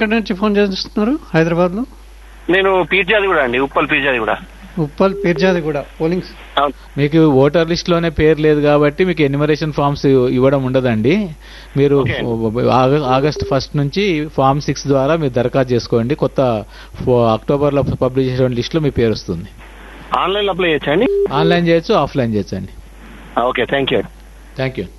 ఎక్కడి నుంచి ఫోన్ చేస్తున్నారు హైదరాబాద్ లో నేను పీర్జాది కూడా అండి ఉప్పల్ పీర్జాది కూడా ఉప్పల్ పిర్జాది కూడా పోలింగ్ అవును. మీకు ఓటర్ లిస్ట్ లోనే పేరు లేదు కాబట్టి మీకు ఎన్యుమరేషన్ ఫామ్స్ ఇవ్వడం ఉండదండి మీరు ఆగ- ఆగస్ట్ ఫస్ట్ నుంచి ఫామ్ సిక్స్ ద్వారా మీరు దరఖాస్తు చేసుకోండి కొత్త ఫో- అక్టోబర్ లో పబ్లిష్ చేసిన లిస్ట్ లో మీ పేరు వస్తుంది ఆన్లైన్ అప్లై చేయొచ్చా అండి ఆన్లైన్ చేయొచ్చు ఆఫ్లైన్ చేయొచ్చు అండి okay thank you thank you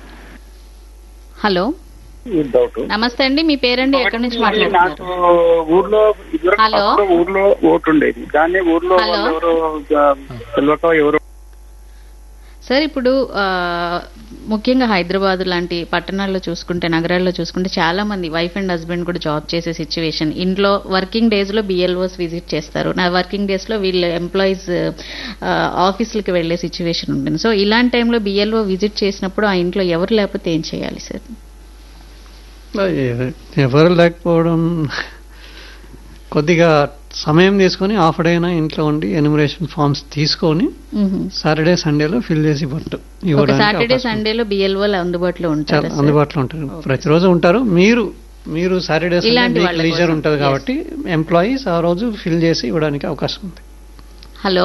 hello doubt నమస్తే అండి మీ పేరండి ఎక్కడి నుంచి మాట్లాడుతున్నారు నాకు ఊర్లో ఇదివరకు హలో. ఫస్ట్ ఊర్లో ఓటు ఉండేది దాన్ని ఊర్లో హలో. వాళ్ళు ఎవరో ఆ, తెలియక ఎవరో సార్ ఇప్పుడు ఆ, ముఖ్యంగా హైదరాబాద్ లాంటి పట్టణాల్లో చూసుకుంటే నగరాల్లో చూసుకుంటే చాలా మంది వైఫ్ అండ్ హస్బెండ్ కూడా జాబ్ చేసే సిచ్యువేషన్ ఇంట్లో వర్కింగ్ డేస్ లో బిఎల్ఓస్ విజిట్ చేస్తారు నా వర్కింగ్ డేస్ లో వీళ్ళు ఎంప్లాయీస్ ఆఫీసులకి వెళ్లే సిచ్యువేషన్ ఉంటుంది సో ఇలాంటి టైంలో బిఎల్ఓ విజిట్ చేసినప్పుడు ఆ ఇంట్లో ఎవరు లేకపోతే ఏం చేయాలి సార్ ఎవరు లేకపోవడం కొద్దిగా సమయం తీసుకొని హాఫ్ డే అయినా ఇంట్లో ఉండి ఎన్యుమరేషన్ ఫామ్స్ తీసుకొని సాటర్డే సండేలో ఫిల్ చేసి ఇవ్వటం ఒక ఇవ్వడానికి సాటర్డే అవకాశం సండేలో బిఎల్ఓలు అందుబాటులో చాలా ఉంటారు అందుబాటులో ఉంటారు ప్రతిరోజు ఉంటారు మీరు మీరు సాటర్డే సండే ఇలాంటి మీకు వాళ్ళ లీజర్ కోసం, ఉంటుంది yes. కాబట్టి ఎంప్లాయీస్ ఆ రోజు ఫిల్ చేసి ఇవ్వడానికి అవకాశం ఉంది హలో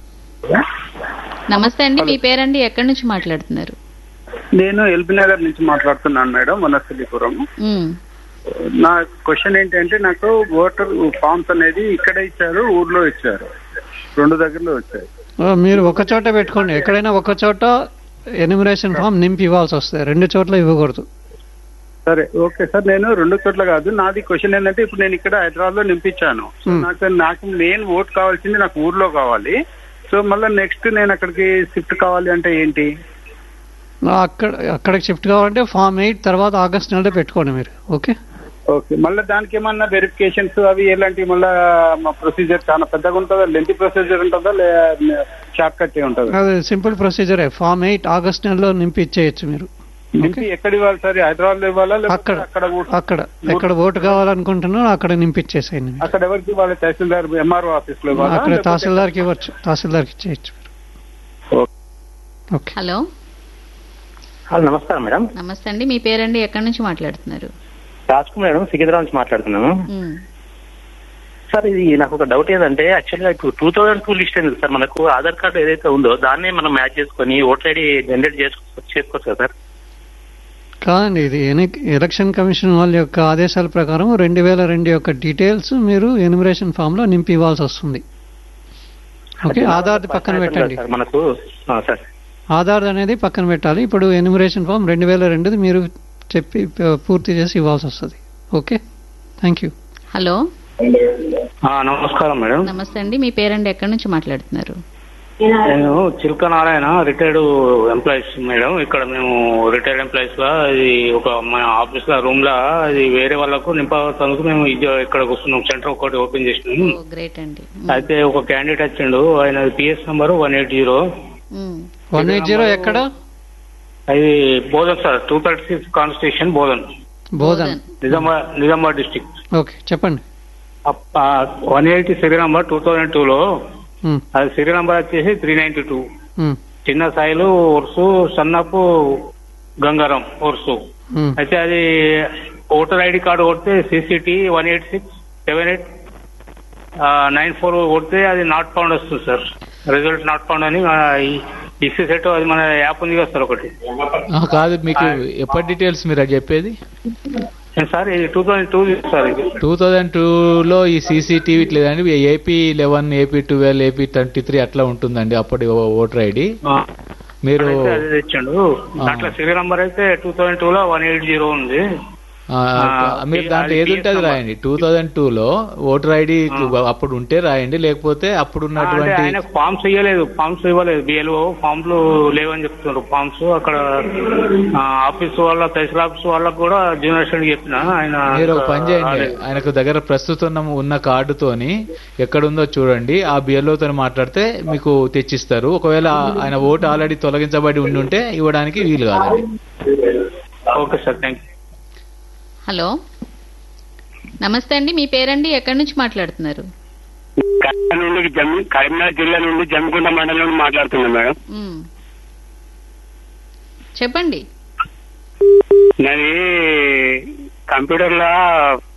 నమస్తే అండి మీ పేరండి ఎక్కడి నుంచి మాట్లాడుతున్నారు నేను ఎల్బీ నగర్ నుంచి మాట్లాడుతున్నాను మేడం వనస్థలిపురం మ్మ్. నా క్వశ్చన్ ఏంటంటే నాకు ఓటర్ ఫామ్స్ అనేది ఇక్కడ ఇచ్చారు ఊర్లో ఇచ్చారు రెండు దగ్గరలో వచ్చాయి ఆ, మీరు ఒక చోట పెట్టుకోండి ఎక్కడైనా ఒక చోట ఎన్యుమరేషన్ ఫామ్ నింపి ఇవ్వాల్సి వస్తుంది రెండు చోట్ల ఇవ్వకూడదు సరే ఓకే సార్ నేను రెండు చోట్ల కాదు నాది క్వశ్చన్ ఏంటంటే ఇప్పుడు నేను ఇక్కడ హైదరాబాద్ లో నింపించాను సో Hmm. నాకు నాకు మెయిన్ ఓట్ కావాల్సింది నాకు ఊర్లో కావాలి సో మళ్ళీ నెక్స్ట్ నేను అక్కడికి షిఫ్ట్ కావాలి అంటే ఏంటి ఆ, అక్కడ అక్కడికి షిఫ్ట్ కావాలంటే ఫామ్ ఎయిట్ తర్వాత ఆగస్ట్ నెలలో పెట్టుకోండి మీరు ఓకే ఓకే మళ్ళీ దానికి ఏమన్నా వెరిఫికేషన్స్ అవి ఎలాంటి మళ్ళీ ప్రొసీజర్ చాలా పెద్దగా ఉంటుందా లెంత్ ప్రొసీజర్ ఉంటుందా లే షార్ట్ కట్ ఉంటుందా అది సింపుల్ ప్రొసీజరే ఫామ్ ఎయిట్ ఆగస్ట్ నెలలో నింపి ఇచ్చేయచ్చు మీరు నింపి ఎక్కడ ఇవ్వాలి సార్ హైదరాబాద్ లో ఇవ్వాలా లేకపోతే అక్కడ అక్కడ ఊ- అక్కడ ఎక్కడ ఓటు కావాలనుకుంటున్నారో అక్కడ నింపిచ్చేసేయండి మీరు. అక్కడ ఎవరికి ఇవ్వాలి తహసీల్దార్ ఎంఆర్ఓ ఆఫీస్ లో ఇవ్వాలా అక్కడ లేకపోతే- తహసీల్దార్కి ఇవ్వచ్చు తహసీల్దార్కి ఇచ్చేయచ్చు ఓకే. ఓకే హలో హలో నమస్కారం మేడం నమస్తే అండి మీ పేరండి ఎక్కడి నుంచి మాట్లాడుతున్నారు రాజ్ కుమార్ మేడం సికింద్రాబాద్ నుంచి మాట్లాడుతున్నాను మ్మ్. సార్ ఇది నాకు ఒక డౌట్ ఏంటంటే యాక్చువల్గా ఇప్పుడు టూ థౌసండ్ టూ లిస్ట్ అయింది సార్ మనకు ఆధార్ కార్డు ఏదైతే ఉందో దాన్నే మనం మ్యాచ్ చేసుకొని ఓటర్ ఐడి జనరేట్ చేసుకో చేసుకోవచ్చు కదా సార్ కాదండి ఇది ఎని- ఎలక్షన్ కమిషన్ వాళ్ళ యొక్క ఆదేశాల ప్రకారం రెండు వేల రెండు యొక్క డీటెయిల్స్ మీరు ఎన్యుమరేషన్ ఫామ్ లో నింపి ఇవ్వాల్సి వస్తుంది ఓకే ఆధార్ పక్కన పెట్టండి సార్ మనకు ఆ, సార్ ఆధార్ అనేది పక్కన పెట్టాలి ఇప్పుడు ఎన్యుమరేషన్ ఫామ్ రెండు వేల రెండుది మీరు చెప్పి ప- పూర్తి చేసి ఇవ్వాల్సి వస్తుంది ఓకే థ్యాంక్ యూ హలో ఆ, నమస్కారం మేడం నమస్తే అండి మీ పేరండి ఎక్కడి నుంచి మాట్లాడుతున్నారు నేను Chilka Narayana retired employees madam ఇక్కడ మేము రిటైర్డ్ ఎంప్లాయీస్ లా ఇది ఒక మా ఆఫీస్ లో రూమ్ లా ఇది వేరే వాళ్ళకు నింపేందుకు మేము ఇది ఇక్కడ కూర్చున్నాం సెంటర్ ఒకటి ఓపెన్ చేసినాం గ్రేట్ అండి అయితే ఒక క్యాండిడేట్ వచ్చిండు ఆయన PS number one eight zero మ్మ్. వన్ ఎయిట్ జీరో ఎక్కడ అది Bodhan sir two thirty six constitution Bodhan Bodhan Nizamabad Nizamabad district okay చెప్పండి one eighty serial number two thousand two లో ఉమ్, అది సీరియల్ నంబర్ వచ్చేసి త్రీ నైన్టీ టూ ఉమ్, చిన్న సాయిలు ఉర్సు సన్నపు గంగారం ఉర్సు ఉమ్. అయితే అది ఓటర్ ఐడి కార్డు కొడితే CCT one eight six seven eight nine four కొడితే అది నాట్ ఫౌండ్ వస్తుంది సార్ రిజల్ట్ నాట్ ఫౌండ్ అని ఇక్స్ సెట్ అది మన యాప్ ఉంది కదా సార్ ఒకటి ఆ, కాదు మీకు ఎప్పటి డీటెయిల్స్ మీరు అది చెప్పేది సార్ ఇది టూ థౌజండ్ టూ సార్ ఇది టూ థౌజండ్ టూలో ఈ సీసీటీవీ లేదండి AP eleven AP twelve AP twenty three అట్లా ఉంటుందండి అప్పటి ఓటర్ ఐడి ఆ, మీరు అయితే అది తెచ్చిండు దాంట్లో సీరియల్ నంబర్ అయితే టూ థౌజండ్ టూ లో వన్ ఎయిట్ జీరో ఉంది ఆ, మీరు దాంట్లో ఏది ఉంటే అది రాయండి టూ థౌజండ్ టూలో ఓటర్ ఐడి అప్పుడు ఉంటే రాయండి లేకపోతే అప్పుడు అంటే ఉన్నటువంటి ఆయన ఫామ్స్ ఇవ్వలేదు ఫామ్స్ ఇవ్వలేదు బిఎల్ఓ ఫామ్స్ లేవని చెప్తున్నారు ఫామ్స్ అక్కడ ఆ, ఆఫీస్ వాళ్ళ తహసీల్ ఆఫీస్ వాళ్ళకు కూడా జూనియర్ స్టూడెంట్ చెప్పిన ఆయన మీరు ఒక పని చేయండి రాలేదు. ఆయనకు దగ్గర ప్రస్తుతం ఉన్న కార్డుతోని ఎక్కడుందో చూడండి ఆ బిఎల్ఓతో మాట్లాడితే మీకు తెచ్చిస్తారు ఒకవేళ ఆయన ఓటు ఆల్రెడీ తొలగించబడి ఉండి ఉంటే ఇవ్వడానికి వీలు కాదండి okay sir thank you hello నమస్తే అండి మీ పేరండి ఎక్కడి నుంచి మాట్లాడుతున్నారు కరీంనగర్ నుండి జమ్మి కరీంనగర్ జిల్లా నుండి జమ్మికుంట మండలం నుండి మాట్లాడుతున్నాను మేడం మ్మ్. చెప్పండి నాది కంప్యూటర్ లా